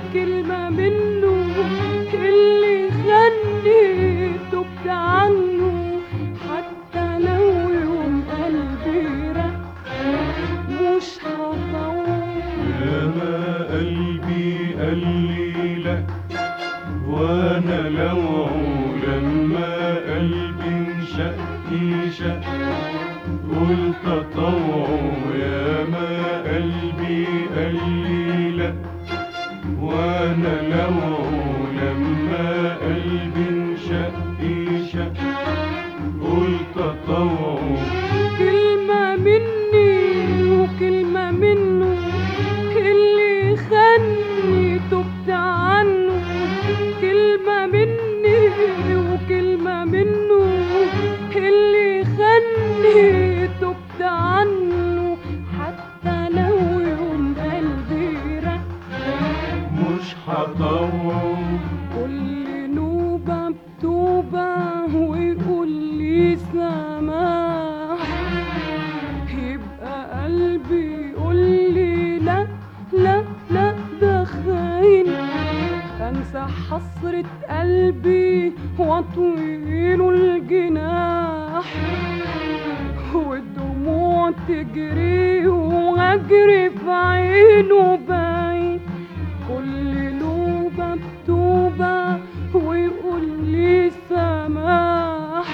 كلمة منه اللي خلني تبت عنه حتى لو يوم قلبي رق مش هطول ياما قلبي قال لي لا وانا لو لما قلبي انشق انشق قلت اطوع ياما قلبي قال لي لا وانا لو لما قلبي انشق انشق قلت اطوع كلمة مني وكلمة منه اللي خلني تبت عنه كلمة مني وكلمة منه اللي خلني تبت عنه حتى لو يوم قلبي رق مش هطوع كل نوبة بتوبة ويقول لي سماح يبقى قلبي يقول لي لا لا لا ده خاين انسى حسرة قلبي واطويله الجناح والدموع تجري واجري في عينه باين كل نوبة بتوبة ويقول لي سماح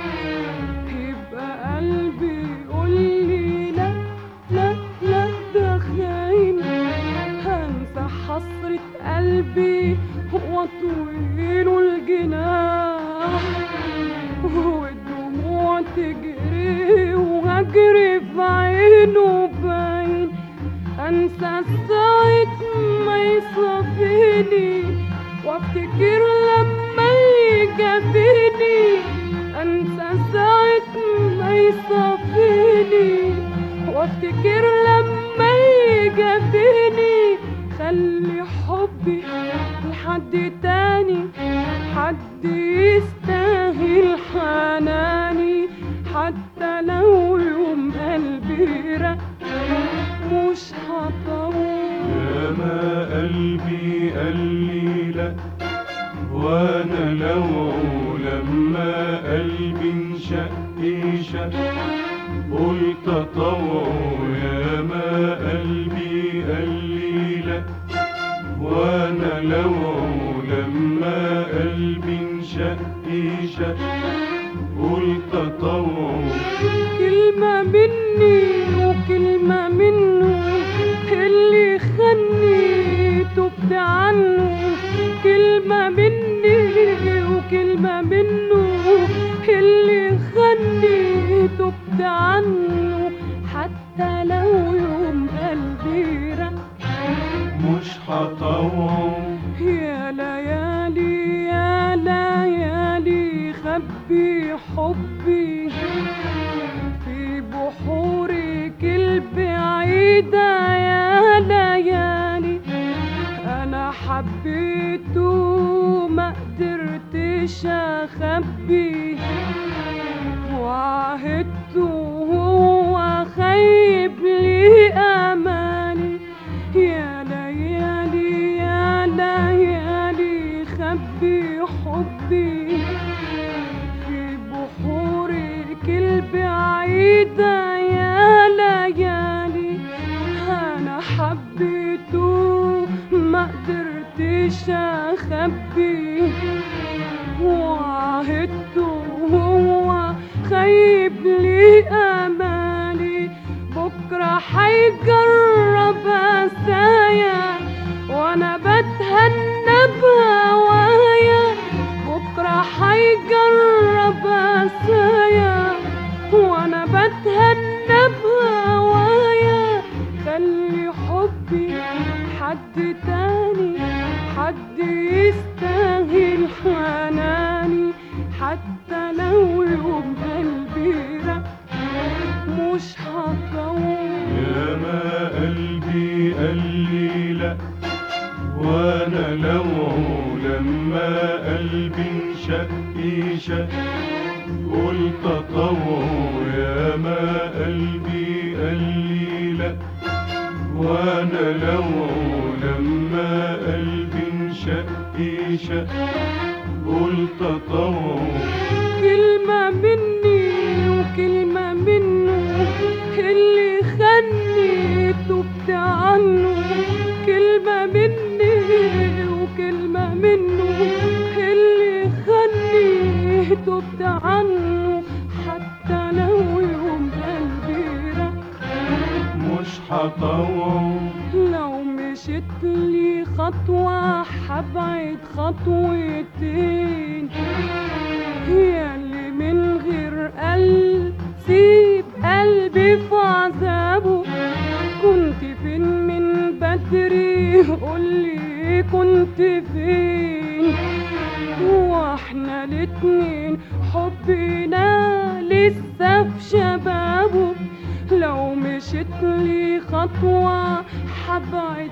يبقى قلبي يقول لي لا لا لا ده خاين هنسى حسرة قلبي واطويله الجناح والدموع تجري وهجري في عينه باين انسى ساعة ما يصافيني وافتكر لما يجافيني انسى ساعة ما يصافيني وافتكر لما يجافيني خلي حبي لحد تاني حد يستاهل حناني حتى لو يوم قلبي رق مش هطول ياما قلبي قال لي لا وانا لو لما قلبي انشق انشق قلت اطوع ياما قلبي قال لي لا وانا لو لما قلبي انشق انشق قلت اطوع كلمة مني وكلمة منه اللي خلني تبت عنه كلمة مني وكلمة منه اللي خلني تبت عنه حتى لو يوم قلبي رق مش هطوع يا ليالي يا ليالي خبي حبي في بحورك البعيدة يا ليالي أنا حبيته ما قدرتش أخبي وعهدته هو خيب لي أماني يا ليالي يا ليالي خبي حبي في بحورك البعيدة يا ليالي أنا حبيته ما قدرتش أخبي وعهدته هو خيب لي أمالي بكرة حيجرب أسايا وأنا بتهنى بهوايا بكرة حيجرب أسايا وأنا بتهنى بهوايا خلي حبي حد تاني حد يستاهل حناني حتى لو يوم قلبي رق مش هطول ياما قلبي قال لي لا وانا لو لما قلبي انشق انشق قلت اطوع ياما قلبي قال لي لا وانا لو لما قلبي انشق شق قلت اطوع كلمة مني وكلمة منه اللي خني تبت عنه كلمة مني وكلمة منه اللي خني تبت عنه حتى لو يوم قلبي رق مش هطوع لو مشيت لي خطوة حبعد خطوتين هي اللي من غير قلب سيب قلبي في عذابه كنت فين من بدري قولي كنت فين واحنا الاتنين حبنا لسه في شبابه لو مشيت لي خطوة حبعد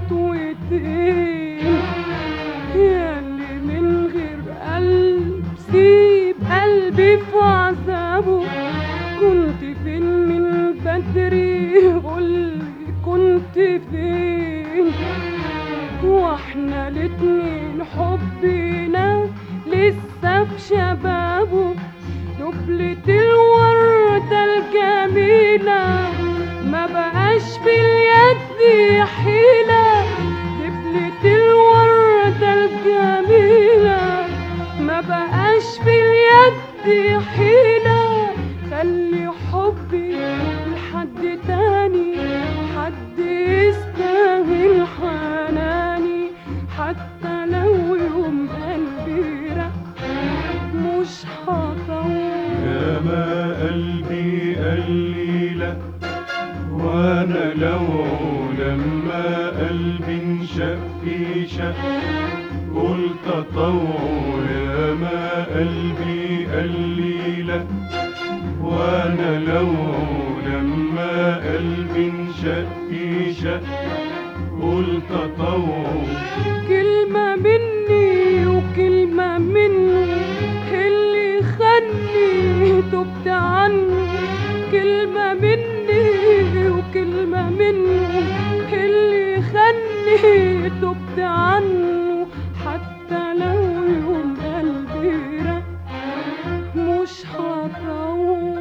خطوتين ياللي من غير قلب سيب قلبي في عذابه كنت فين من بدري قولي كنت فين واحنا الاتنين حبنا لسه في شبابه دبلة الوردة الجميلة ما بقاش في اليد حيلة دبلة الوردة الجميلة ما بقاش في اليد حيلة خلي حبي لحد تاني حد يستاهل حناني حتى لو يوم قلبي رق مش هطول يا ما قلبي قال لي لا وانا لو لما قلبي انشق شق قلت اطوع يا ما قلبي قال لي لا وانا لو لما قلبي انشق شق قلت اطوع كلمة مني وكلمة منه اللي خني تبت عنه كلمة مني وكلمة منه اللي خني تبت عنه حتى لو يوم قلبي رق مش هطول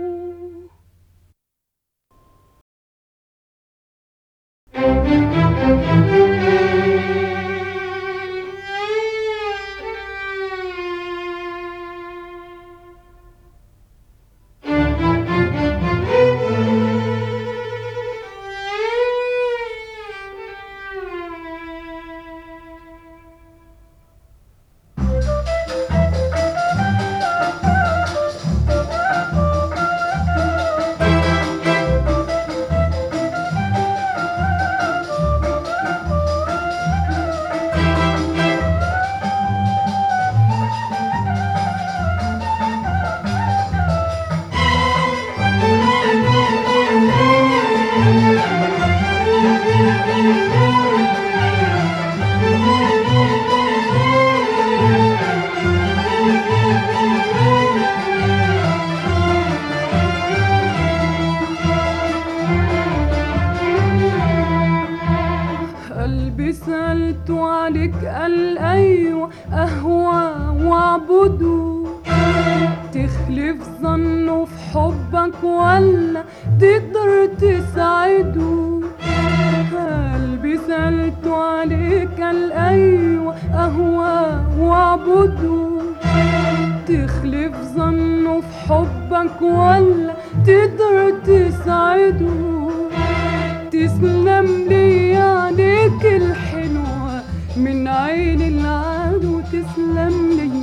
قلبي سألته عليك قال أيوة أهوى وأعبده تخلف ظنه في حبك ولا تقدر تساعده قلبي سألته عليك قال أيوة أهوى وأعبده تخلف ظنه في حبك ولا تقدر تساعده تسلم لي عليك الحلوة من عين العدو تسلم لي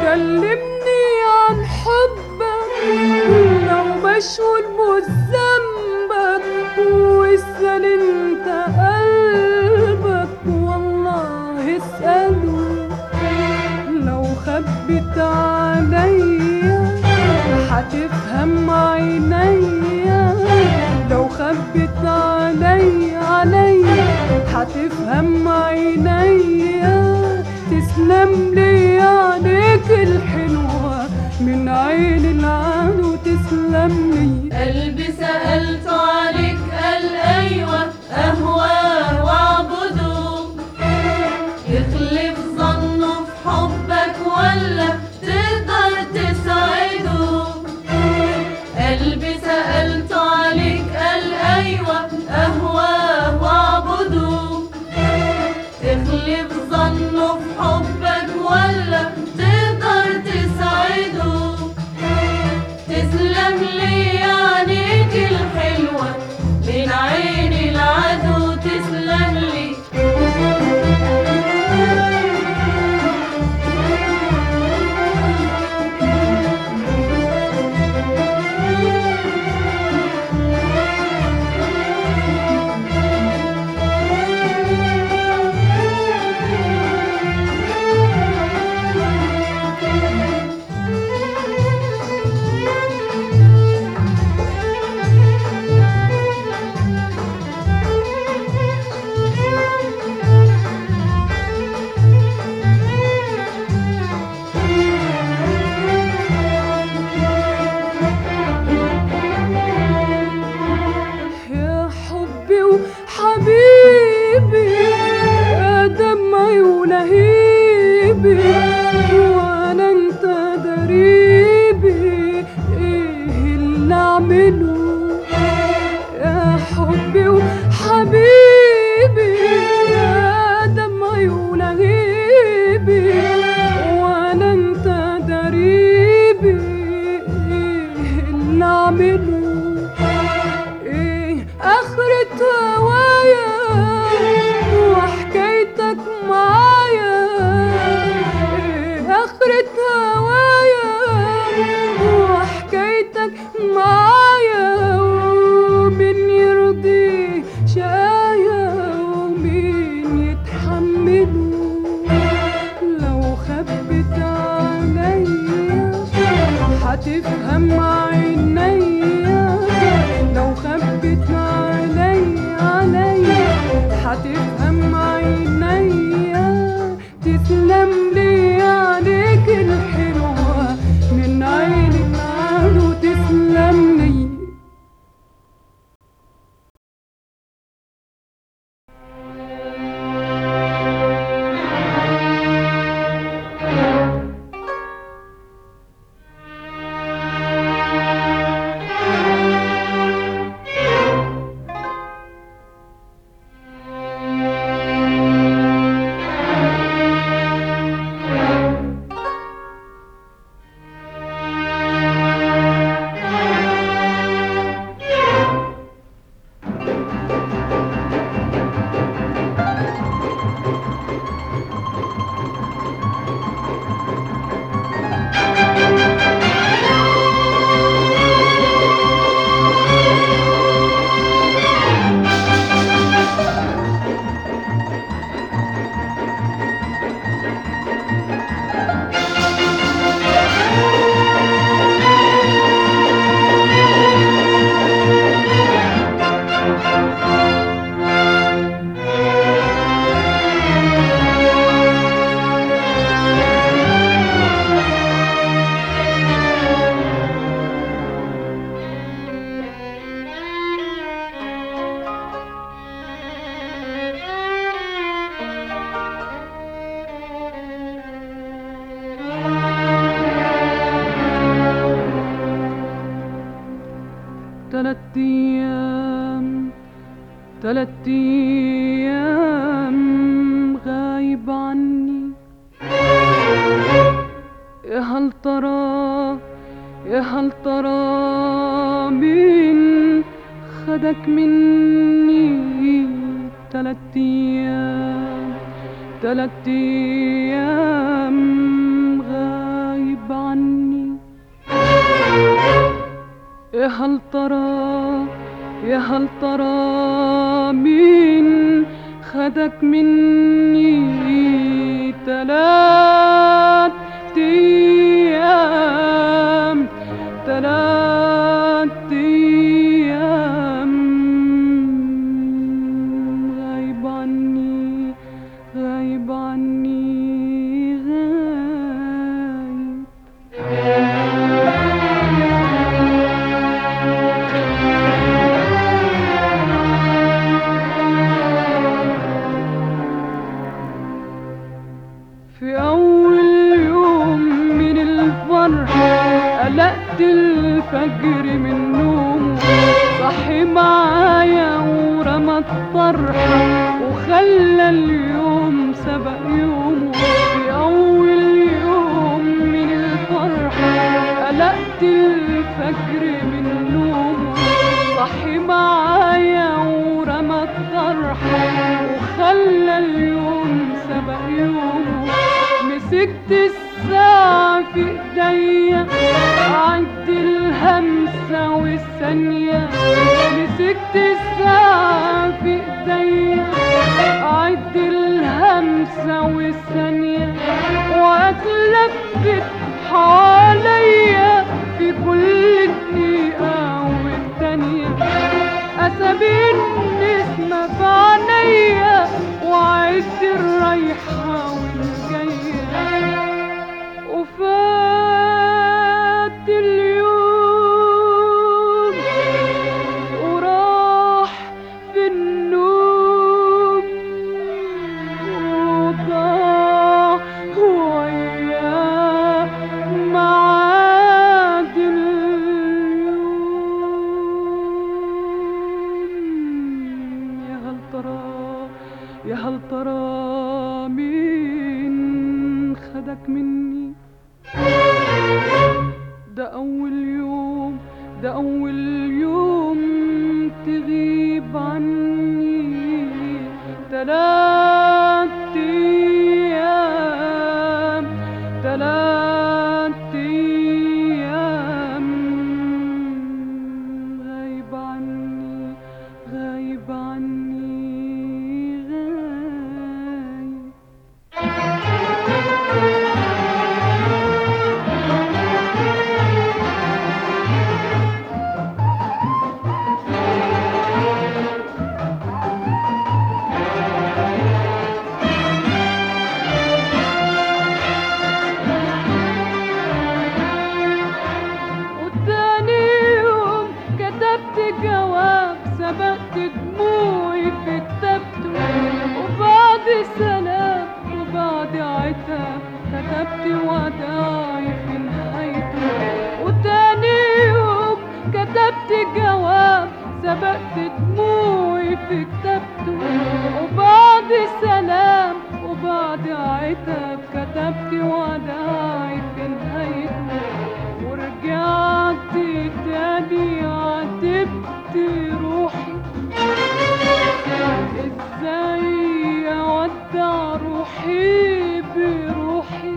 كلمني عن حبك لو مشغول مش ذنبك واسأل انت قلبك والله اسأله لو خبت عليا هتفهم عينيا لو خبت عليا عليا هتفهم عينيا تسلم لي عليك الحلوة من عين العدو تسلم لي قلبي سألت عليك قال أيوة أهواه وأعبده يخلف ظنه في حبك ولا تقدر تسعده قلبي سألت عليك قال أيوة أهواه وأعبده تخلف ظنه في حبك ولا تقدر تسعده تسلم لي عينيك الحلوة من عين العدو تسلم لي يا حبي وحبيبي يا دمعي ولهيبي وانا انت دريبي ايه اللي اعمله يا حبي وحبيبي يا دمعي ولهيبي وانا انت دريبي ايه اللي اعمله ايه اخرة هوايا وحكايتك معايا ايه اخرة هوايا وحكايتك معايا ومين يرضي شقايا ومين يتحمله لو خبت عليا هتفهم عينيا لو خبت عليا عليا هتفهم عينيا تسلم لي عليك الحلوة من عين العدو تسلم لي تلات ايام تلات ايام غايب عني يا هل ترى يا هل ترى مين خدك مني تلات ايام تلات ايام غايب غايب عني يا هل ترى يا هل ترى مين خدك مني تلات ايام تلات ايام غايب عني غايب عني غايب في أول يوم من الفرح قلقت الفجر من نومه صحي معايا ورمى الطرح وخلى اليوم سبق يومه في أول يوم من الفرح قلقت الفجر من نومه صحي معايا ورمى الطرح وخلى اليوم سبق يومه مسكت الساعة في ايديا أعد الهمسة والثانية مسكت الساعة في ايديا أعد الهمسة والثانية وأتلفت حواليا في كل دقيقة والتانية أسابيع نسمة في عينيا وعد الرايحة والجاية وفات اليوم وراح في النوم وضاع وياه معاد اليوم يا هل ترى يا هل ترى مين خدك مني ده أول يوم ده أول يوم تغيب عني تلات أيام تلات أيام غايب عني غايب عني غايب وتاني يوم كتبت جواب سبقت دموعي في كتابته وبعد سلام وبعد عتاب كتبت وداعي في نهايته وتاني يوم كتبت جواب سبقت دموعي في كتابته وبعد سلام وبعد عتاب كتبت وداعي في نهايته ورجعت تاني عاتبت روحي ازاي اودع روحي بروحي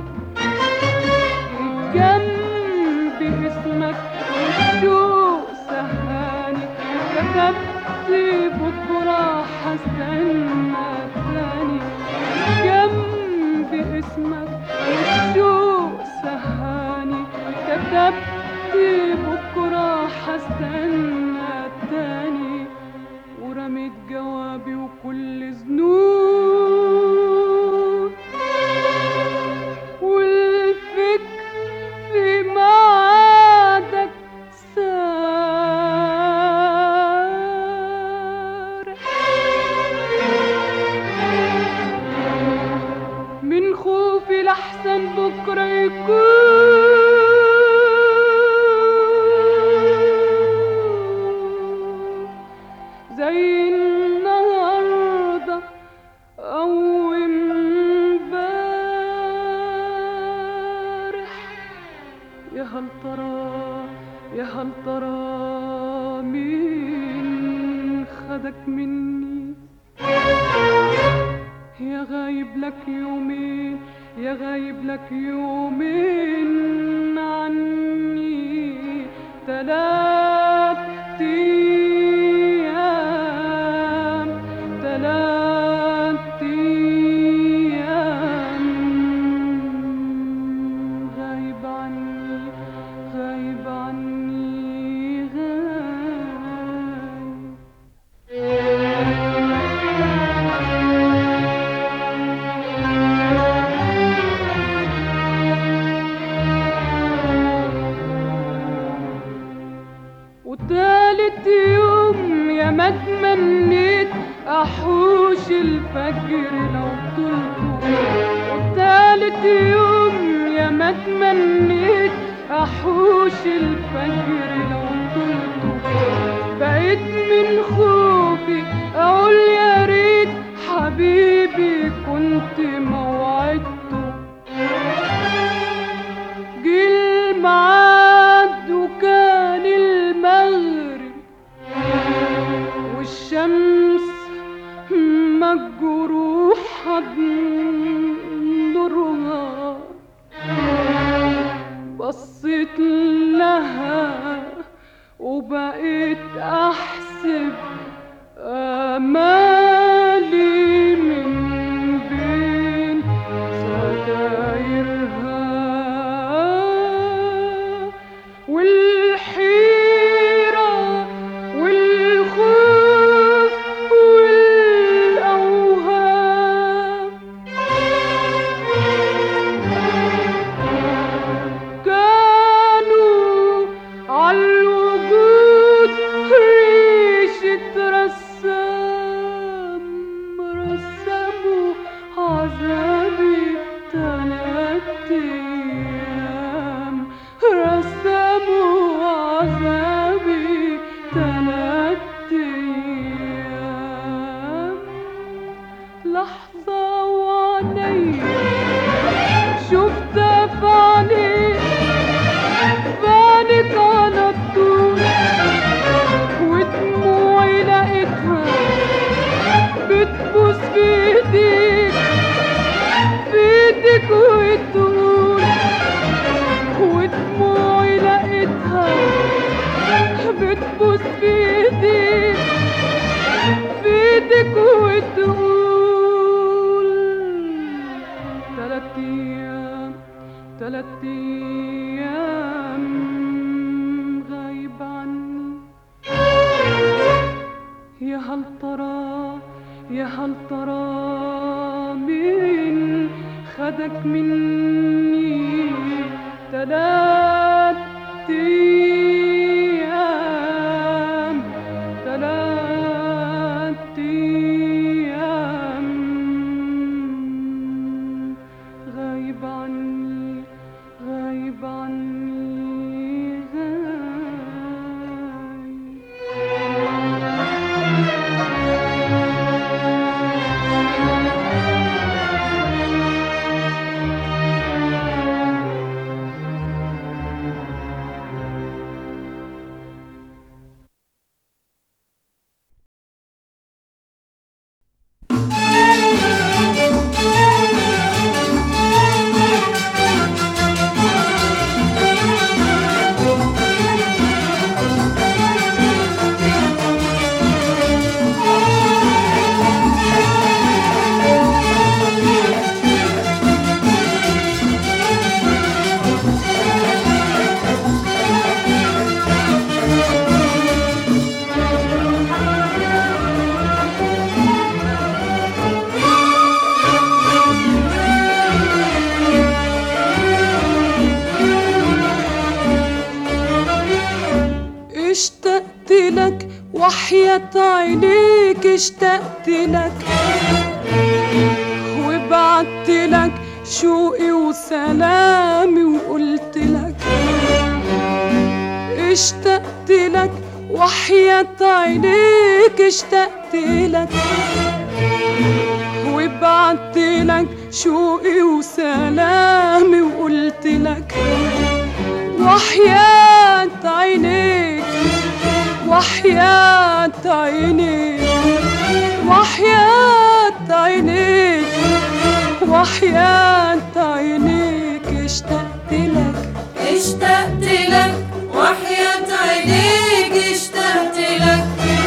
جنب اسمك شو سهاني كتبت بكرة هستنى تاني جنب اسمك شو سهاني كتبت بكرة هستنى تاني ورميت جوابي وكل ذنوب والفكر في معادك سارح من خوفي لحسن بكرة يكون زي النهارده أو امبارح يا هل ترى يا هل ترى مين خدك مني يا غايب لك يومين يا غايب لك يومين عني تلات ايام تلات ايام غايب عني غايب عني غايب وتالت يوم يا ما تمنيت احوش الفجر لو طلته وتالت يوم يا ما تمنيت احوش الفجر لو طلته بقيت من خوفي اقول يا ريت حبيبي كنت موعدته جه الميعاد وكان المغرب والشمس مجروحة بنورها بصيت لها وبقيت أحسب آمالي من بين ستايرها والحيرة والخوف والأوهام كانوا عالوجود ريشة رسام رسموا عذابي تلات أيام رسموا عذابي تلات أيام لحظة وعيني شفتها في عينيك بانت على طول ودموعي لقيتها بتبوس في ايديك في ايديك وتقول ودموعي لقيتها بتبوس في ايديك في ايديك وتقول تلات ايام تلات ايام غايب عني يا هل ترى يا هل ترى مين خدك مني تلات ايام تلات ايام غايب عني غايب عني غايب اشتقت لك وحياة عينيك اشتقت لك وبعت لك شوقي وسلامي وقلت لك اشتقت لك وحياة عينيك اشتقت لك وبعت لك شوقي وسلامي وقلت لك وحياة عينيك وحياة عينيك وحياة عينيك وحياة اشتقت لك وحياة عينيك اشتقت لك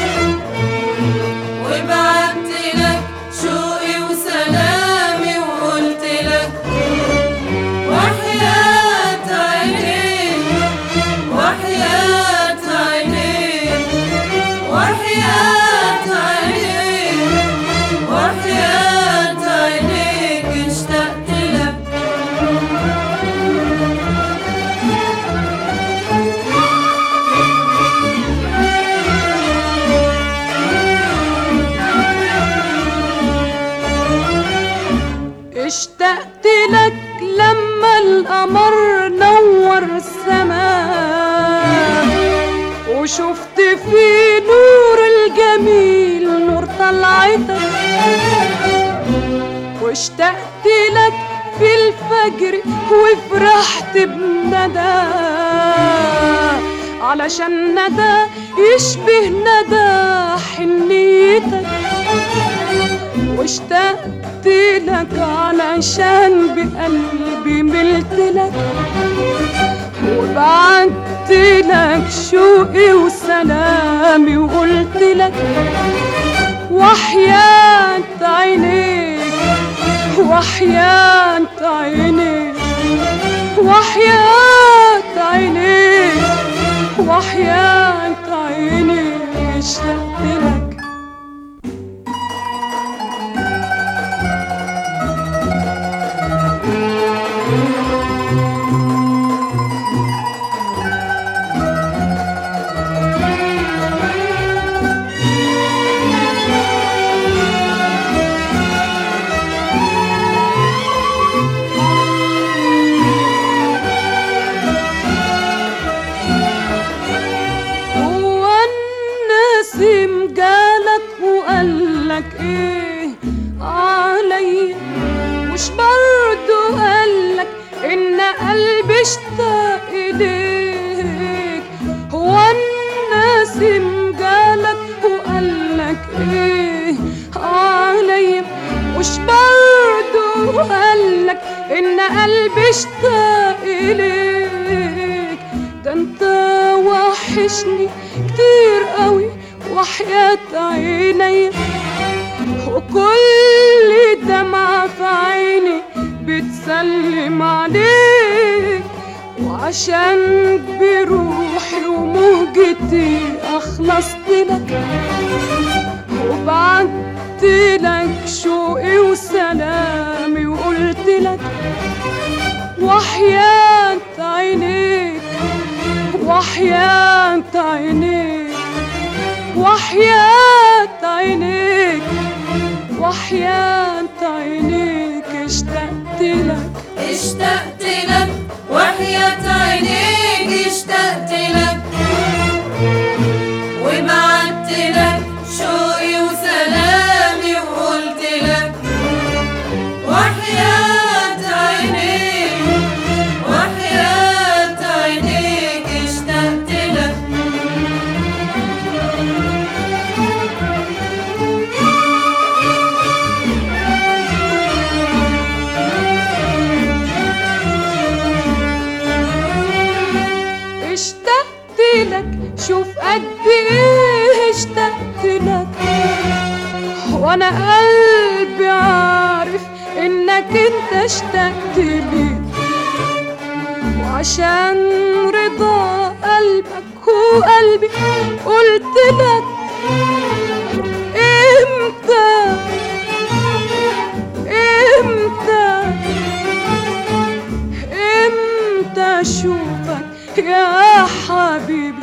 وبعت لك شوقي وسلامي وقلت لك وحياة عينيك وحياة عينيك وحياة عينيك وحياة عينيك اشتقت لك اشتقت لك لما القمر نور السماء وشفت في نور الجميل نور طلعتك واشتقت لك في الفجر وفرحت بندى علشان ندى يشبه ندى حنيتك واشتقت لك علشان بقلبي ملت لك وبعت لك شوقي وسلامي وقلت لك وحياة عينيك وحياة عينيك وحياة عينيك وحياة عينيك اشتقت لك هو النسيم جالك وقالك ايه عليا مش برضو قالك ان قلبي اشتاق اليك هو النسيم جالك وقالك ايه عليا مش برضو قالك ان قلبي اشتاق اليك ده انت وحشني كتير قوي وحياة عيني وكل دمعة في عيني بتسلم عليك وعشان بروحي ومهجتي أخلصت لك وبعت لك شوقي وسلامي وقلت لك وحياة عينيك وحياة عينيك وحياة عينيك وحياة عينيك اشتقت لك اشتقت لك وحياة عينيك اشتقت لك وبعت لك شوقي وسلامي وقلت لك وحياة عينيك وحياة عينيك اشتقت لك اشتقت لك شوف قد ايه اشتقت لك وانا قلبي عارف انك انت اشتقت لي وعشان رضا قلبك وقلبي قلت لك امتى امتى امتى اشوفك يا حبيبي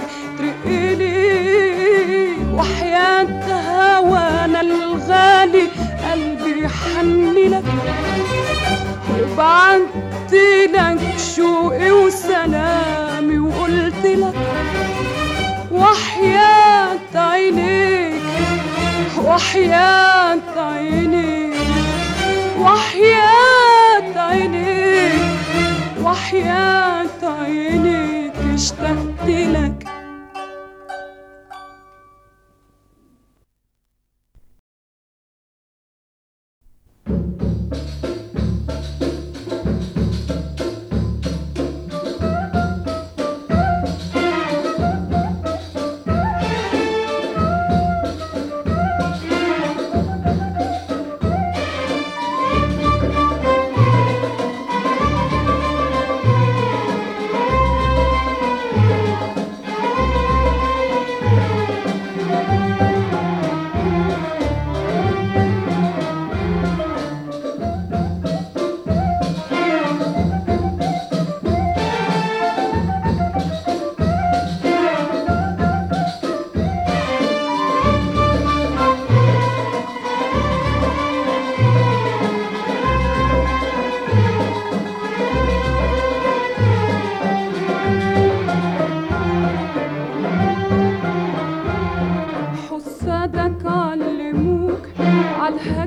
ترقلي وحياة هوانا الغالي قلبي حني لك وبعت لك شوقي وسلامي وقلت لك وحياة عينيك وحياة عينيك وحياة عينيك وحياة عينيك اشتقت لك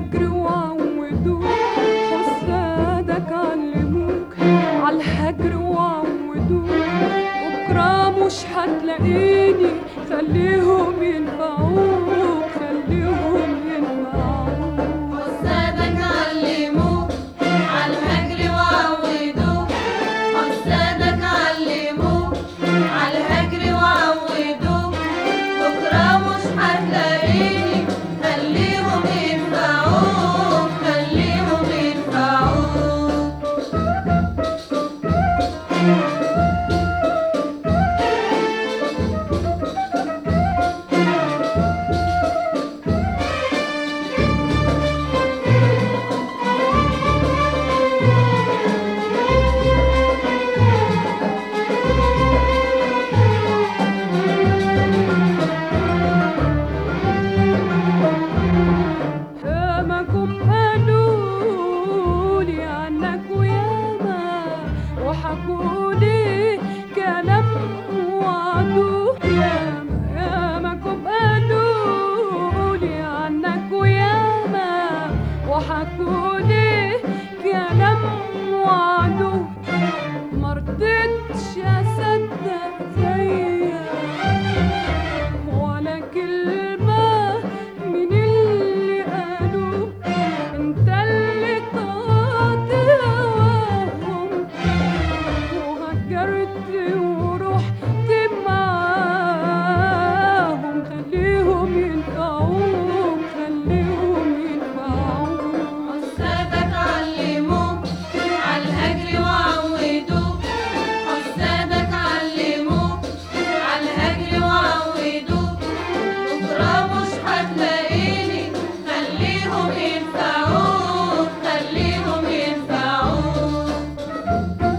عالهجر وعودوك حسادك علموك عالهجر وعودوك بكرة مش هتلاقيني خليهم ينفعوك خليهم ينفعوك حسادك علموك عالهجر وعودوك حسادك علموك عالهجر وعودوك بكرة مش هتلاقيني خليهم ينفعوك خليهم ينفعوك ياماكم قالولي عنك وياما وحكولي كلام وعدوه ياما ياماكم قالولي عنك وياما وحكولي كلام وعدوه مرضتش اصدق زيك ولا كلمة من اللي قالوه انت اللي طاعت هواهم وهجرت ورحت معاهم خليهم ينفعوك خليهم ينفعوك حسادك علموك عالهجر وعودوك حسادك علموك عالهجر وعودوك بكرة مش هتلاقيني خليهم ينفعوك خليهم ينفعوك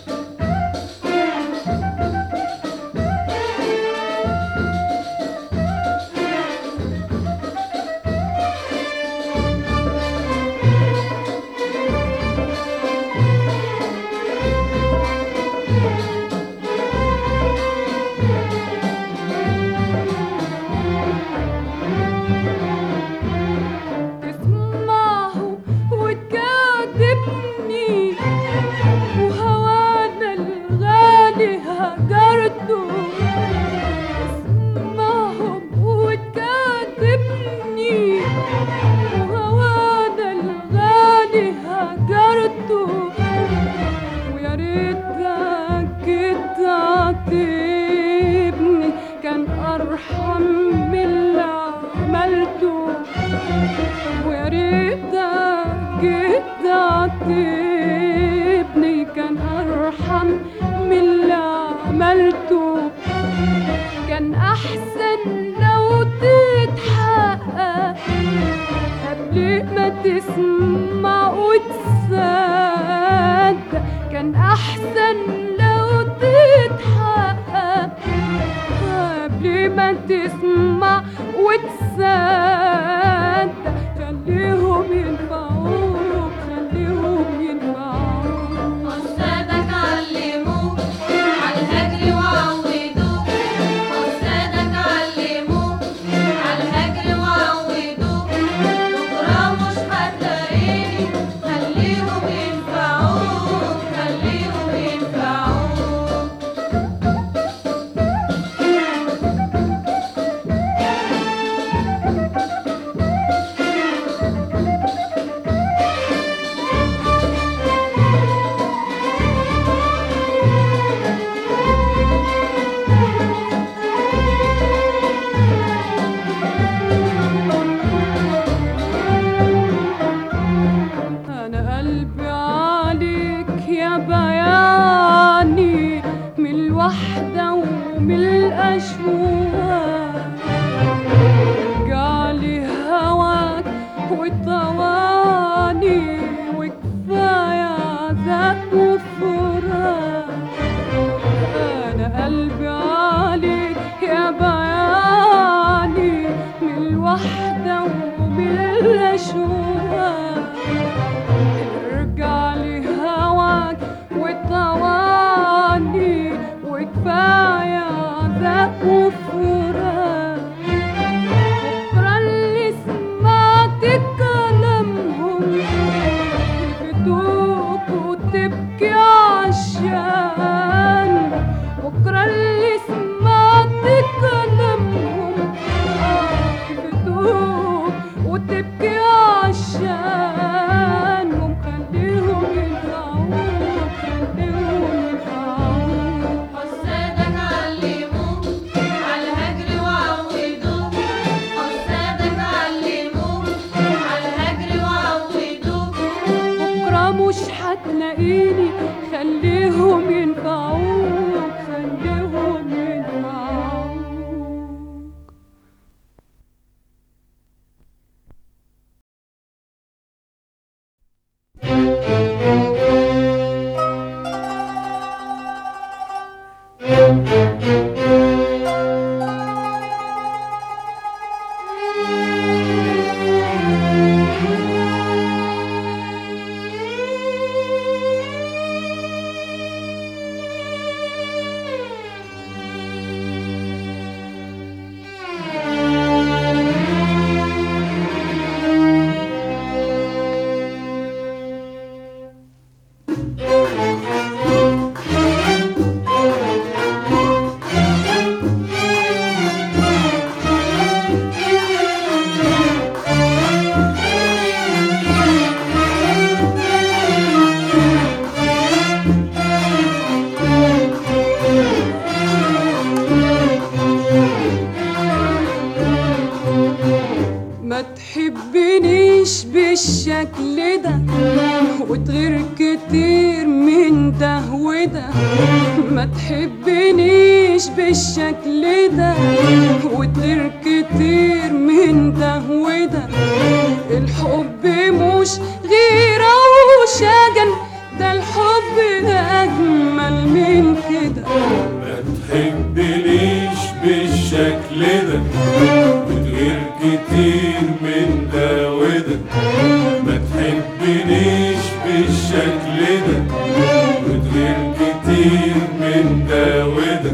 تسمعه وتكاتبني وهوانا الغالي هجرته تسمعهم وتكاتبني وهوانا الغالي هجرته ويا ريتك تعاتبني كان ارحم من اللي عملته ويا ريتك جيت تعاتبني كان ارحم من اللي عملته كان احسن لو تتحقق قبل ما تسمع وتصدق كان احسن لو تتحقق قبل ما تسمع وتصدق خليهم ينفعوك خليهم ينفعوك حسادك علموك عالهجر وعودوك حسادك علموك عالهجر وعودوك بكرة مش هتلاقيني خليهم ينفعوك خليهم ينفعوك أنا قلبي عليك يا بياني من الوحدة ومن الأشواق رجعلي هواك وطواني وكفاية عذاب وفراق أنا قلبي عليك يا بياني من الوحدة ومن الأشواق ارجع لي هواك وطواني وكفاية عذاب وفراق بكرة اللي سمعت كلام اديني خليهم ينفعوك خليهم ينفعوك ما تحبنيش بالشكل ده وتغير كتير من ده وده ما تحبنيش بالشكل ده وتغير كتير من ده وده الحب مش غيرة وشجن ده الحب أجمل من كده ما تحبنيش بالشكل ده وتغير كتير من ده وده ما تحبنيش بالشكل ده وتغير كتير من ده وده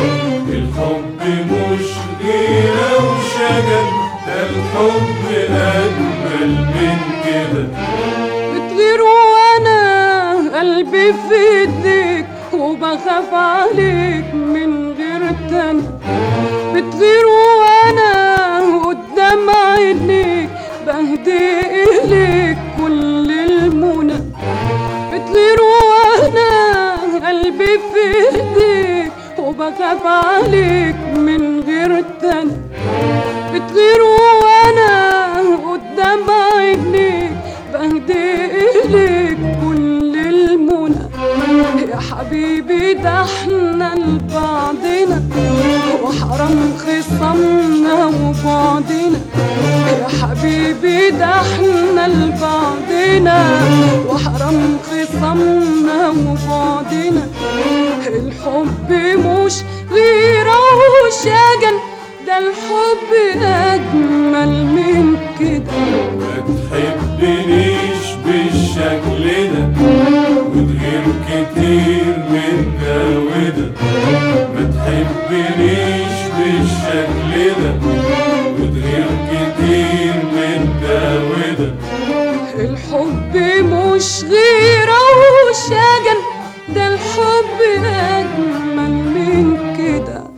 الحب مش غيرة وشجن ده الحب أجمل من كده بتغير وانا قلبي في ايديك وبخاف عليك من غير تاني بتغير وانا قدام عينيك بهدي اليك كل المنى بتغير وانا قلبي في ايديك وبخاف عليك من غير تاني بتغير وانا قدام عينيك بهدي اليك كل المنى يا حبيبي ده احنا لبعضنا وحرام خصامنا وبعدنا يا حبيبي ده احنا لبعضنا وحرام خصامنا وبعدنا الحب مش غيرة وشجن ده الحب أجمل من كده ما تحبنيش بالشكل ده وتغير كتير من ده وده ما تحبنيش بالشكل ده وتغير كتير من ده وده الحب مش غيرة وشجن ده الحب أجمل من كده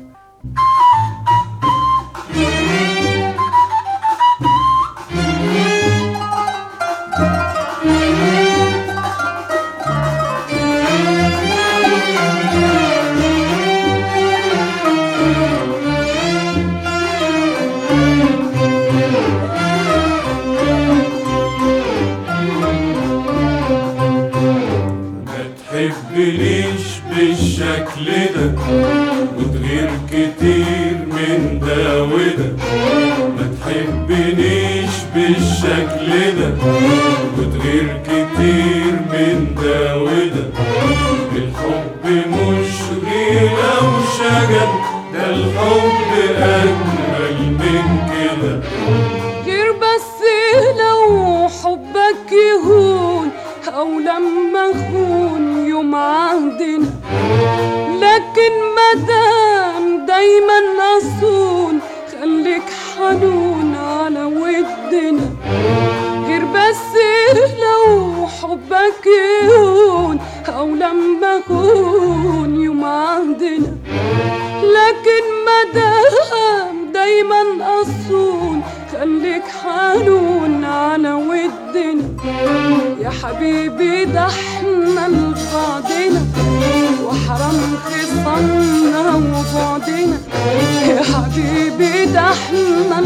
ما تحبنيش بالشكل ده وتغير كتير من ده وده ما تحبنيش بالشكل ده وتغير كتير من ده وده الحب مش غيرة وشجن ده الحب أجمل من كده غير بس لو حبك يهون أو لما أخون يوم عهدنا لكن مدام دايما أصون خليك حنون على ودنا غير بس لو حبك يهون أو لما أخون يوم عهدنا لكن مدام دايما أصون خليك حنون على ودنا يا حبيبي ده احنا لبعضنا وحرام خصامنا وبعدنا يا حبيبي ده احنا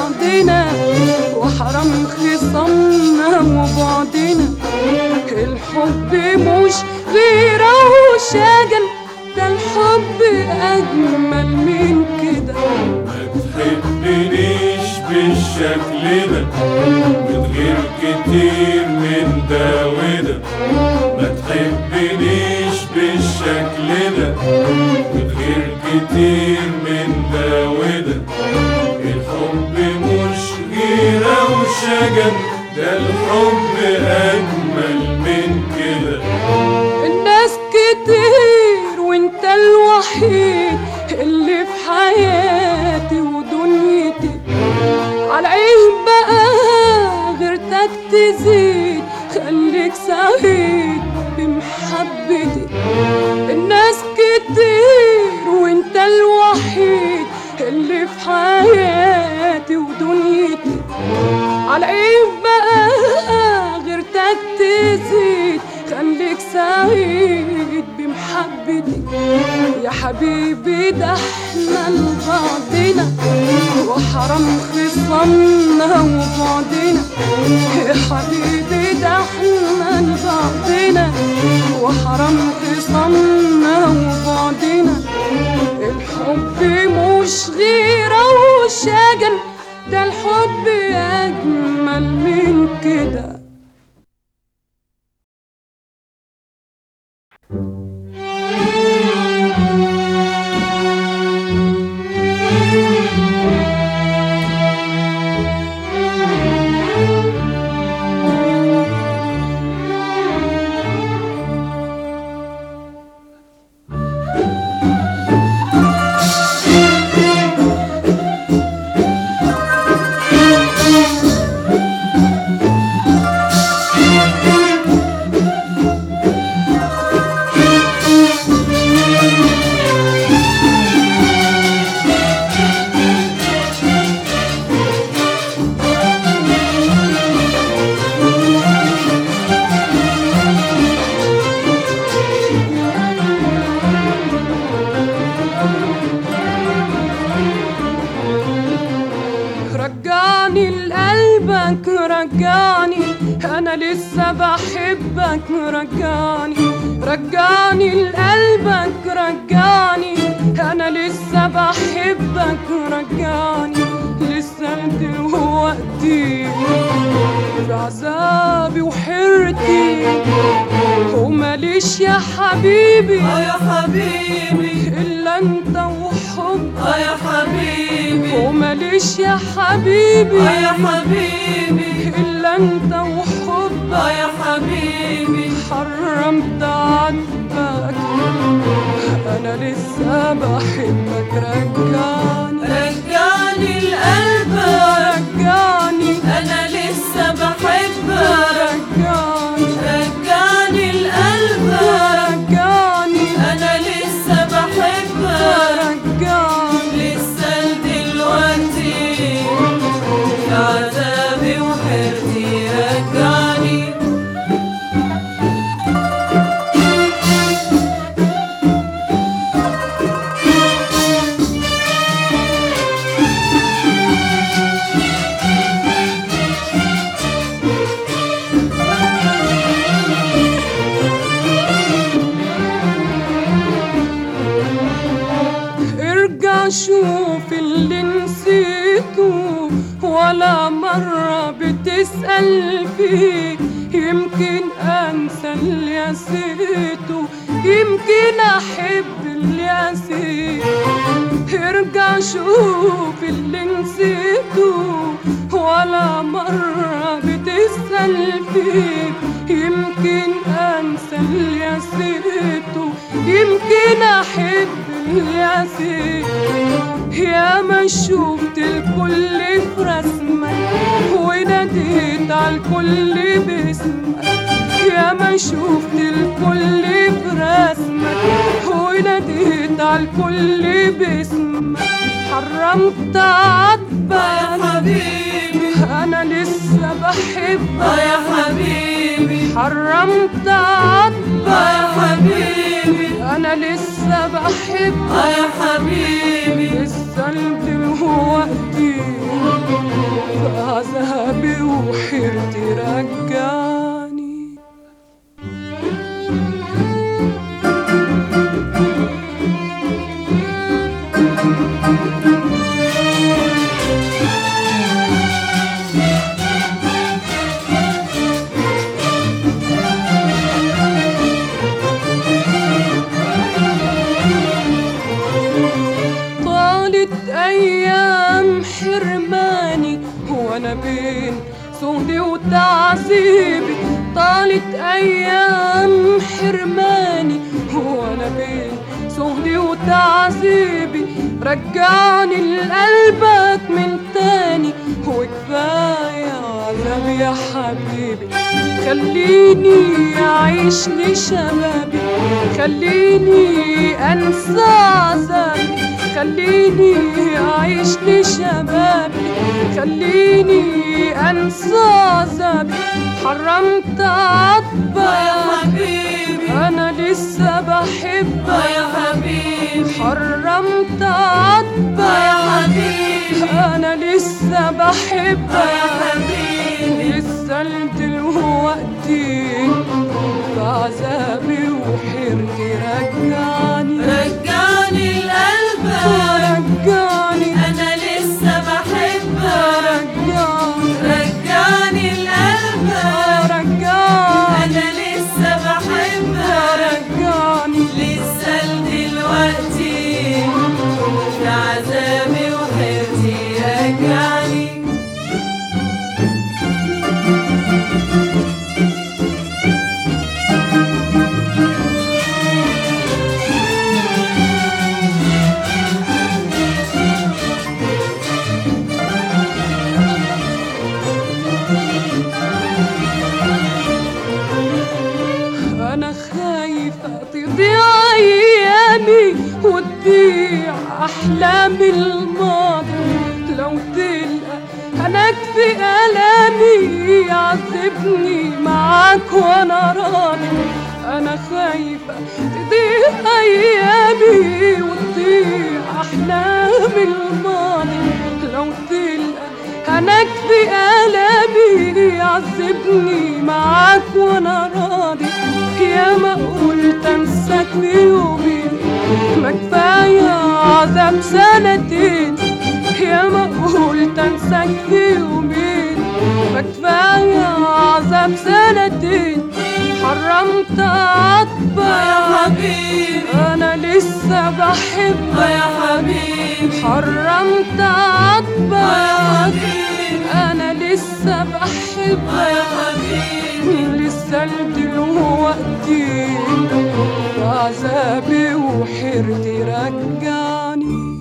لبعضنا وحرام خصامنا وبعدنا الحب الحب مش غيرة وشجن ده الحب أجمل من كده ما تحبنيش بالشكل ده بتغير كتير من ده وده ما تحبنيش بالشكل ده بتغير كتير من ده وده الحب مش غيرة وشجن ده الحب أجمل من كده الناس كتير وانت الوحيد اللي في حياتي ودنيتي على ايه بقى غيرتك تزيد خليك سعيد بمحبتي الناس كتير وانت الوحيد اللي في حياتي ودنيتي على ايه بقى غيرتك تزيد خليك سعيد بمحبتي يا حبيبي ده احنا لبعضنا وحرام خصامنا وبعدنا يا حبيبي ده احنا لبعضنا وحرام خصامنا وبعدنا الحب مش غيرة وشجن ده الحب أجمل من كده رجعني لقلبك رجعني انا لسه بحبك رجعني رجعني لقلبك رجعني انا لسه بحبك رجعني لسه دلوقتي في عذابي وحيرتي وماليش يا حبيبي اه يا حبيبي الا انت وحبك اه يا حبيبي وماليش يا حبيبي اه يا حبيبي إلا أنت وحبك اه يا حبيبي حرمت عاتبك أنا لسه بحبك رجعني رجعني لقلبك رجعني انا لسه بحبك رجعني رجعني لقلبك رجعني انا لسه بحبك رجعني لسه دلوقتي في عذابي وحيرتي رجعني ارجع شوف اللي نسيته ولا مرة بتسأل فيه يمكن أنسى اللي نسيته يمكن أحب اللي نسيته ارجع شوف اللي نسيته ولا مرة بتسأل فيه يمكن أنسى اللي نسيته يمكن أحب اللي نسيته يا ما شفت الكل في رسمك وناديت على الكل باسمك يا ما شفت الكل في رسمك وناديت على الكل باسمك حرمت اه يا عاتبك حبيبي انا لسه اه بحبك يا حبيبي حرمت اه يا عاتبك حبيبي انا لسه بحبك اه يا حبيبي لسه دلوقتي في عذابي وحيرتي رجعني حبيبي طالت أيام حرماني وأنا بين سهدي وتعذيبي رجعني لقلبك من تاني وكفاية عذاب يا حبيبي خليني أعيش لشبابي خليني أنسى عذابي خليني أعيش لشبابي خليني أنسى عذابي حرمت عطبة يا حبيبي أنا لسه بحبك يا حبيبي حرمت عطبة يا حبيبي أنا لسه يا بحبك حبيبي لسه دلوقتي بعذابي وحيرتي رجعني رجعني لقلبك رجعني انا لسه بحبك رجعني رجعني لقلبك رجعني انا لسه بحبك رجعني لسه دلوقتي في عذابي وحيرتي رجعني أنا خايفة تضيع أيامي وتضيع أحلامي الماضي لو تلقى هناك في ألامي يعذبني معاك وأنا راضي أنا خايفة تضيع أيامي وتضيع أحلامي الماضي لو تلقى هناك في آلامي يعذبني معاك وانا راضي يا ما قلت انساك في يومين ما كفاية عذاب سنتين يا ما قلت انساك في يومين ما كفاية عذاب سنتين حرمت عطبة يا حبيبي انا لسه بحبك يا حبيبي حرمت عطبة يا حبيبي انا لسه بحبك يا حبيبي لسه دلوقتي عذابي وحيرتي رجعني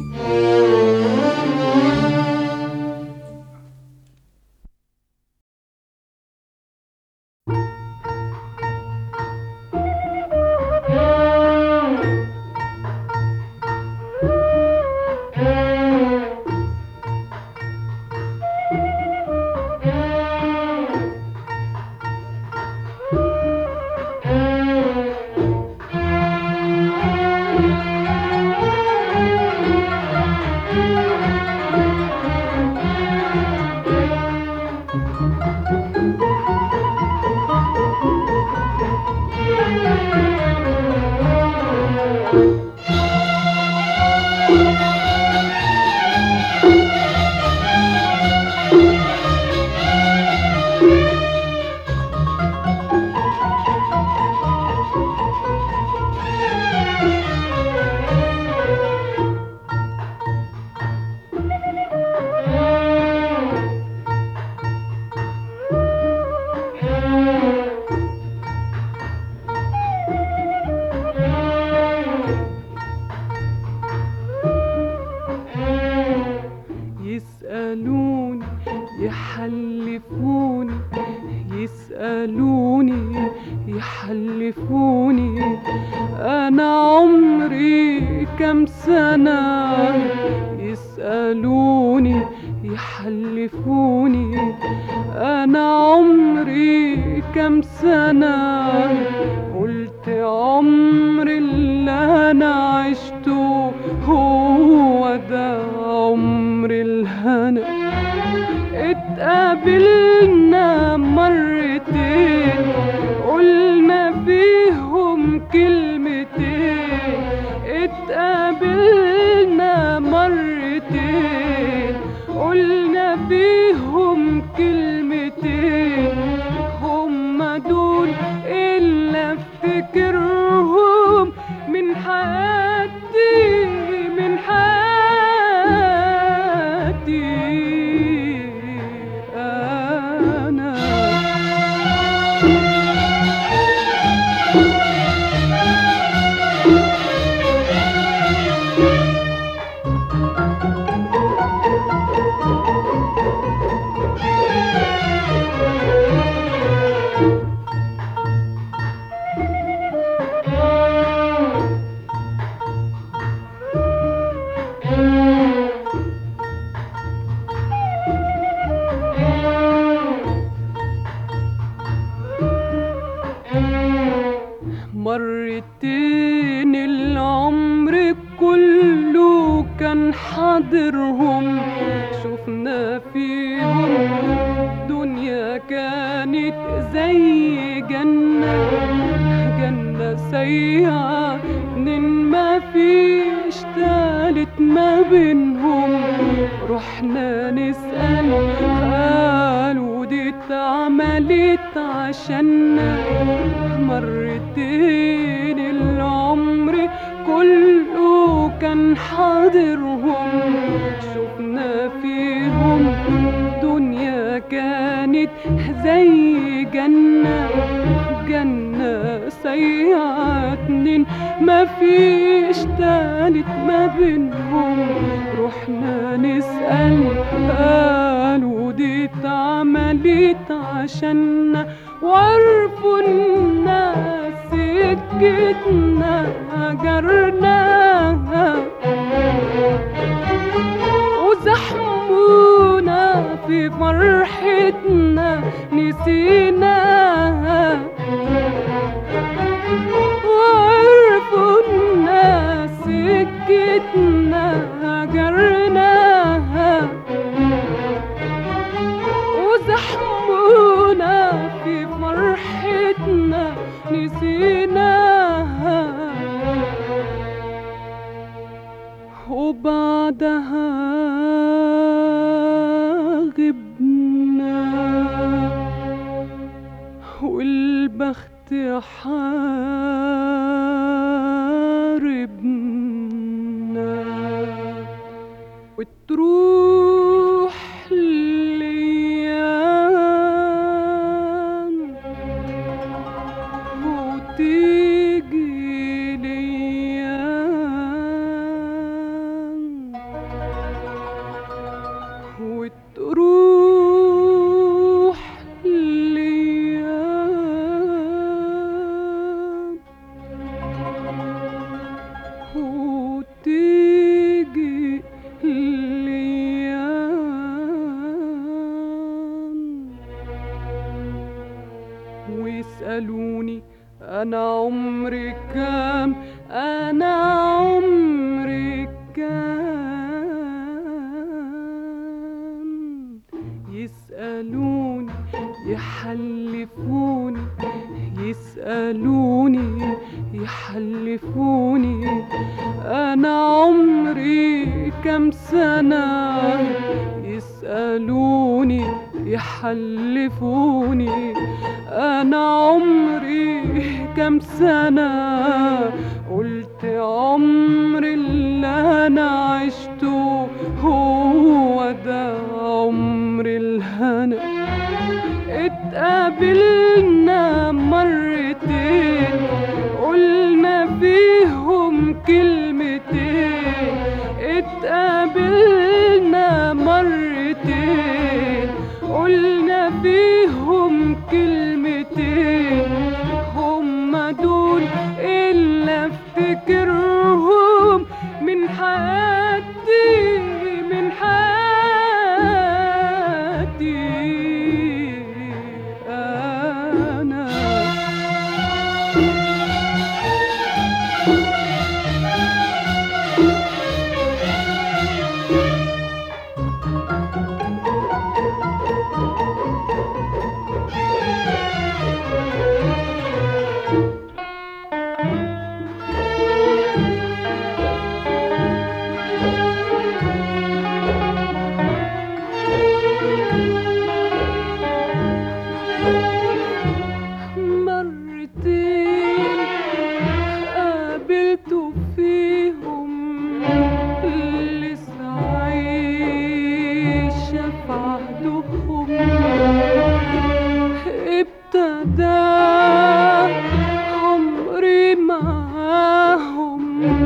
يسألوني يحلفوني يسألوني يحلفوني أنا عمري كم سنة يسألوني يحلفوني أنا عمري كم سنة قلت عمري اللي أنا عشته هو ده عمر الهنا اتقابلنا مرتين قلنا فيهم كلمتين اتقابلنا مرتين قلنا فيهم كلمتين هم دول اللي مرتين العمر كله كان حاضرهم شفنا فيهم دنيا كانت زي جنة جنة سيئة اتنين ما فيش تالت ما بينهم رحنا نسأل قالوا دي اتعملت عشاننا مرتين العمر كله كان حاضرهم شفنا فيهم دنيا كانت زي جنة جنة سيئة اتنين ما فيش تالت ما بينهم رحنا نسأل قالوا دي اتعملت عشاننا وعرفوا الناس سكتنا هجرناها وزحمونا في فرحتنا نسيناها وعرفوا الناس سكتنا هجرناها وزحمونا في فرحتنا نسيناها وبعدها غبنا والبخت حاربنا وتروح الايام وتيجي الايام وتروح الايام وتيجي الايام ويسألوني أنا عمري كام أنا عمري كام يسألوني يحلفوني يسألوني يحلفوني أنا عمري كم سنة يسألوني يحلفوني أنا عمري كم سنة قلت عمري اللي أنا عشته هو ده عمر الهنا اتقابلنا مرتين قلنا فيهم كلمتين اتقابلنا مرتين قلنا فيهم كلمتين هما دول اللي افتكرهم من حياتي من حياتي ابتدى عمري معاهم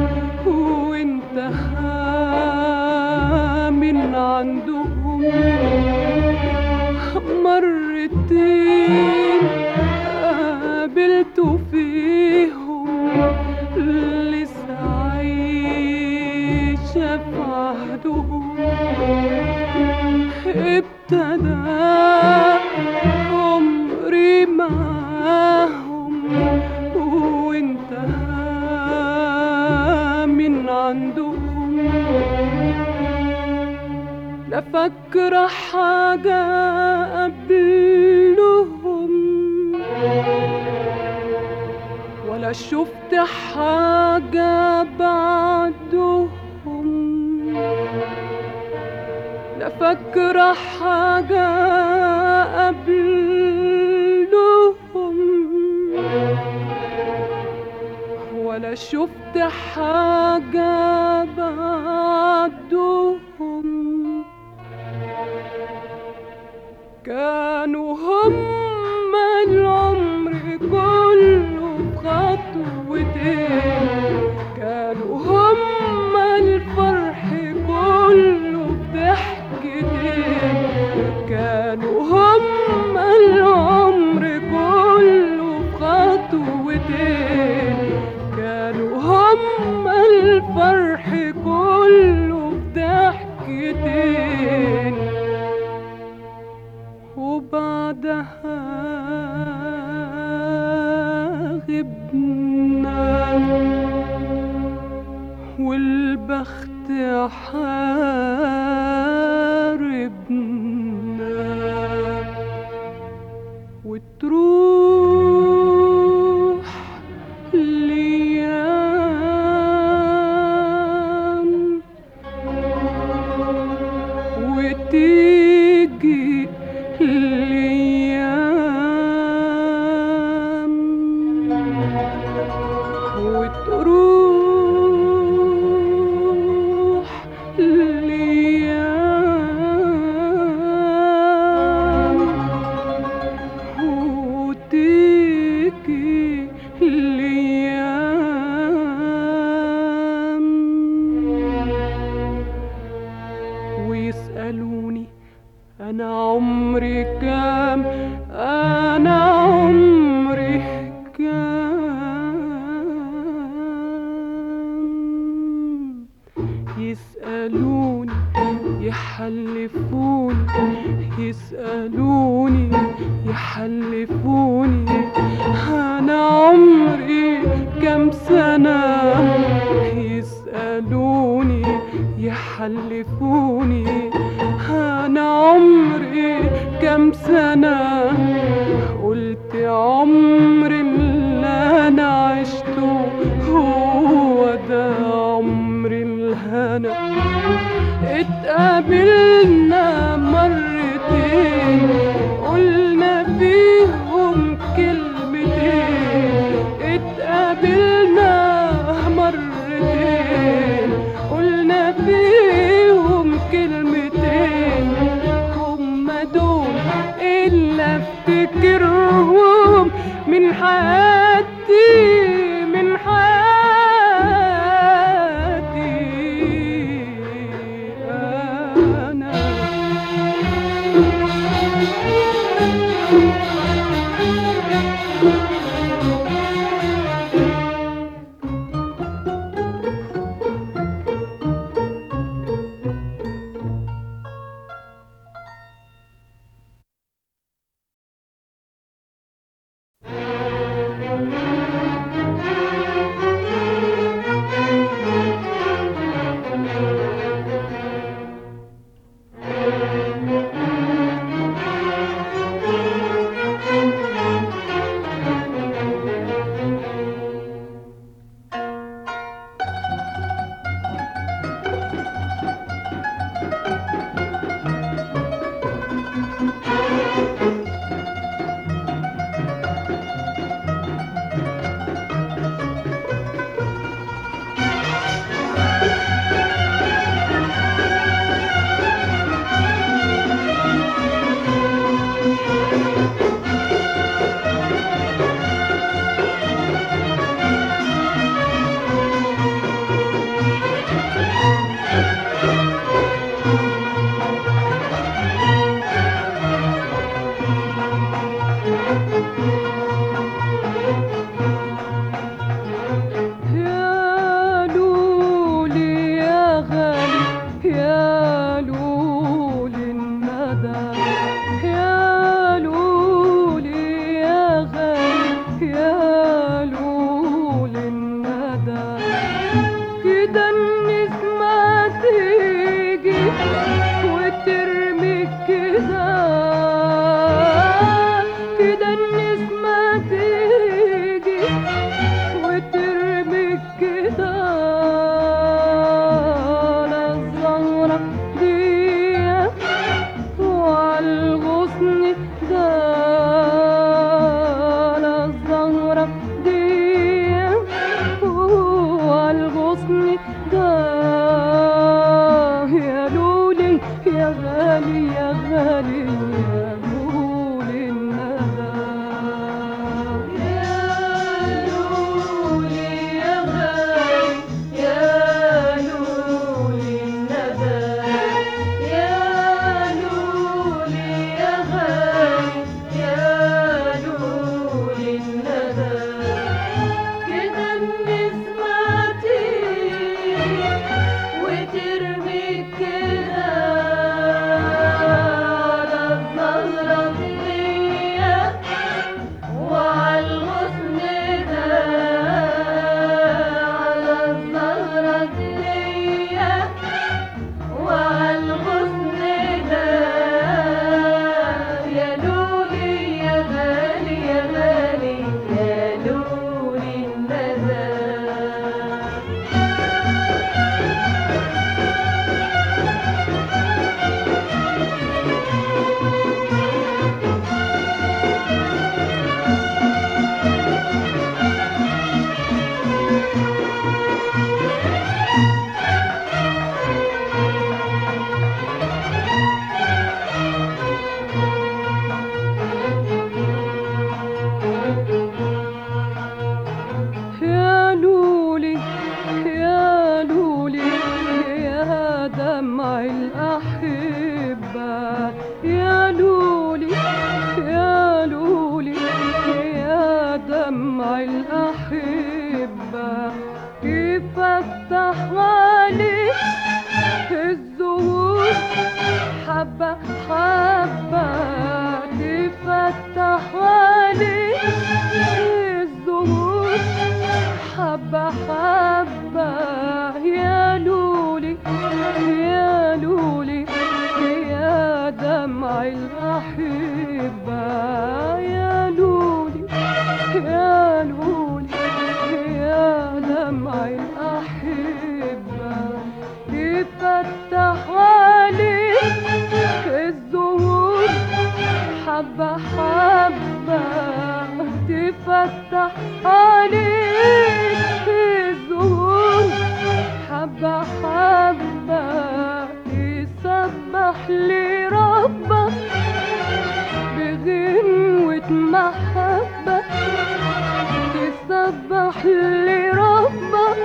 وانتهى من عندهم مرتين قابلت فيهم لسه عايشة في عهدهم ابتدى عمري معاهم وانتهى من عندهم لا فاكرة حاجة قبلهم ولا شفت حاجة بعدهم لا فاكرة حاجة قبلهم ولا شفت حاجة بعدهم كانوا هم العمر كله بخطوتين كانوا هم الفرح كله بضحكتين كانوا هم العمر كله بخطوتين كانوا هم الفرح كله بضحكتين وبعدها غبنا والبخت حاربنا وتروح الأيام وتيجي الأيام وتروح الأيام وتيجي الأيام ويسألوني أنا عمري كام أنا عمري كام يسألوني يحلفوني يسألوني يحلفوني أنا عمري كم سنة يسألوني يحلفوني أنا عمري كم سنة قلت عمري اللي أنا عشته هو ده عمري الهنا اتقابلنا مرتين قلنا فيهم كلمتين اتقابلنا مرتين قلنا فيهم كلمتين هم دول اللي افتكرهم من حياتي من حياتي انا لولي الندى يا لولي يا لولي يا دمع الأحبة يا لولي يا لولي يا دمع الأحبة يفتح عليك الزهور حبة حبة تفتح عليك الزهور حبة حبة يا لولي يا لولي يا دمع الأحبة يا لولي يا لولي يا دمع الأحبة يفتح عليك الزهور حبة حبة تفتح عليك الزهور حبة حبة تسبح لربك بغنوة محبة تسبح لربك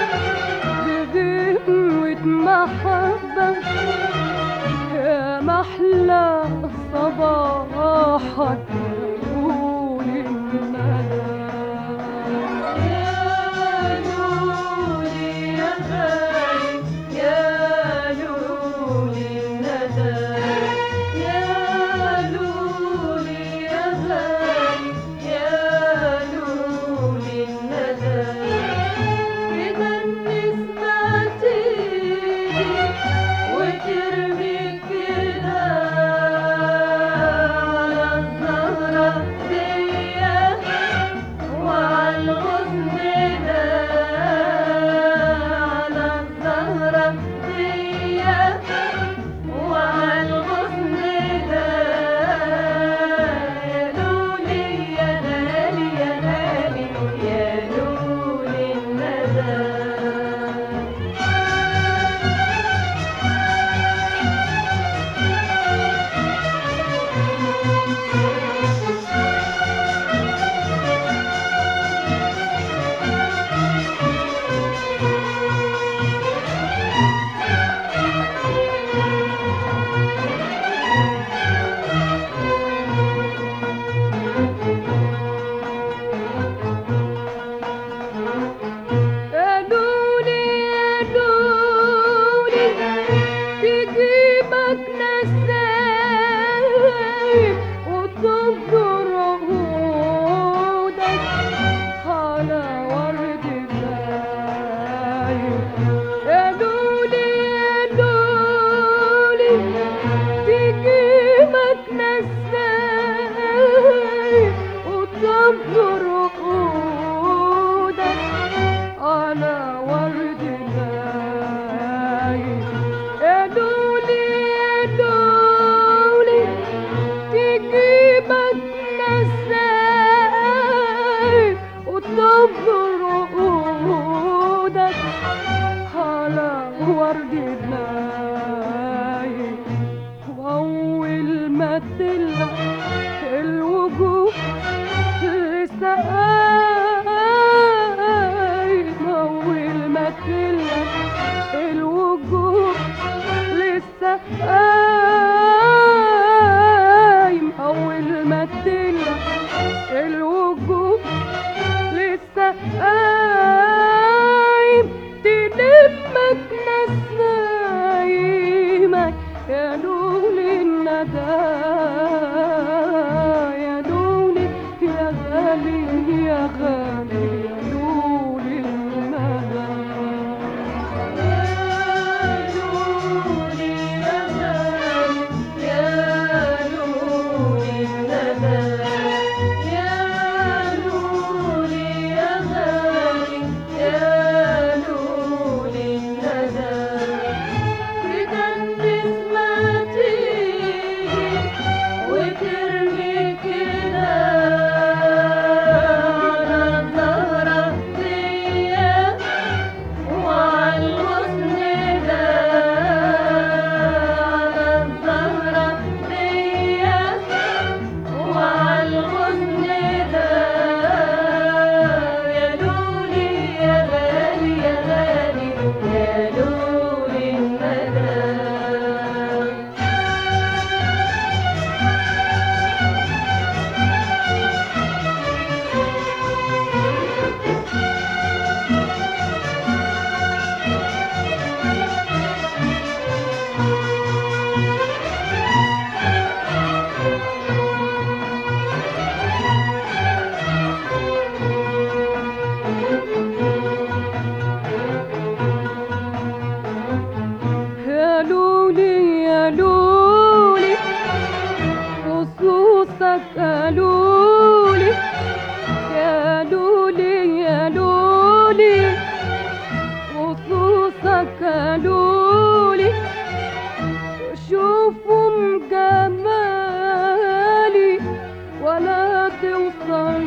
بغنوة محبة يا محلى صباحك يقول الندى يا لولي يا غالي يا لولي الندى يا لولي يا غالي يا لولي الندى إذا النسمة تيجي وترمي كده على الزهرة دي وعلى الغصن ده على الزهرة دي وعلى الغصن ده يا لولي يا غالي يا غالي يا لولي الندى قالولي قالولي تجيبك نسايم وتنظر عودك على ورد النايم قالولي قالولي تجيبك نسايم وتنظر عودك على ورد النايم يا لولي يا لولي تجيبك نسايم وتنظر عقودك على ورد النايم وأول ما تلقى الوجوه لسه قايم أول ما تلقى الوجوه لسه قايم أول ما تلقى الوجوه لسه قايم تلمك نسايمك يا لولي الندى يا لولي يا غالي يا غالي يا لولي الندى يا لولي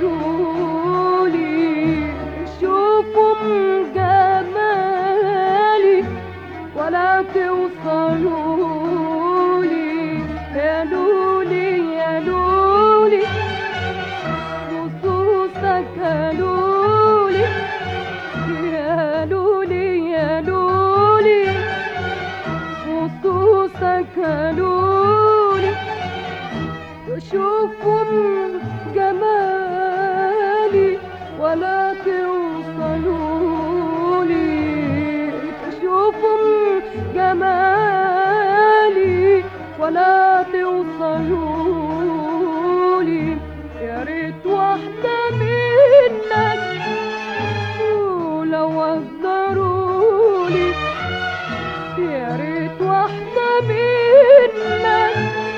لولي شوفوا جمالي ولا توصلوا لي يا لولي يا لولي خصوصك يا لولي يا لولي يا لولي خصوصك يا لولي تشوفوا جمالي ولا توصلوا لي تشوفوا جمالي ولا توصلوا لي يا ريت واحدة منك ولو قدروا لي يا ريت واحدة منك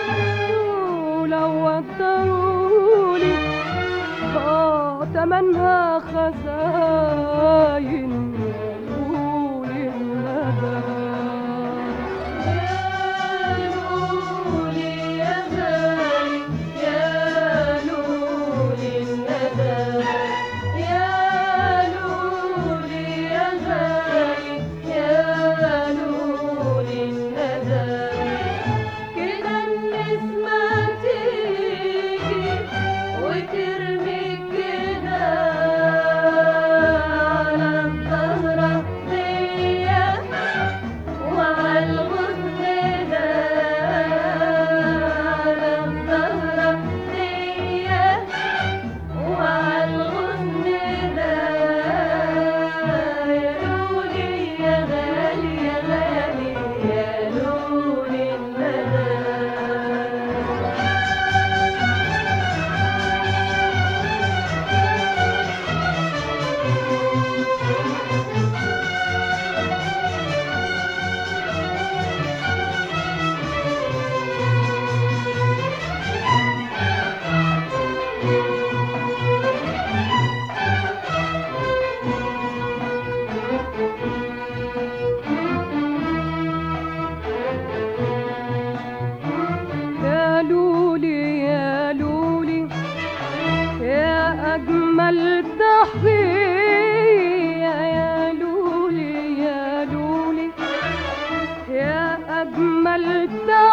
ولو قدرولي اه تمنها خزاين يقول الندى وترمي كده على الظهر ديه وعالغصن ده على الظهر ديه وعالغصن ده يا لولي يا غالي يا غالي يا لولي الندى يا لولي يا لولي يا أجمل تحية يا لولي يا لولي يا أجمل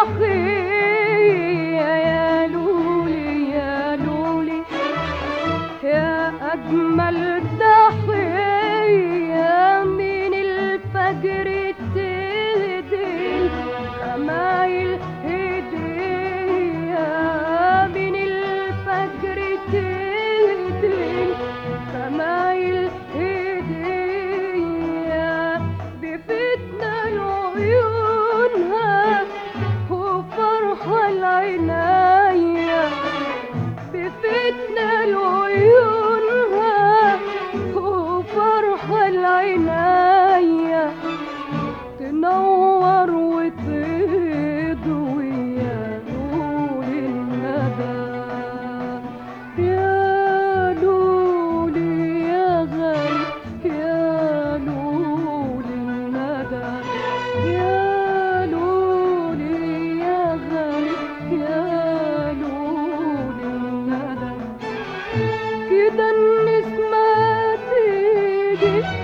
تحية يا لولي يا لولي يا أجمل تحية من الفجر تهدي خمايل هدية من الفجر تهدي خمايل هدية بفتنة لعيونها وفرحة العناية بفتنة لعيونها وفرحة العناية تنور وتضوي يا نور الندى يا لولي يا غالي يا نور الندى يا لولي يا غالي يا نور الندى كده النسمة تيجي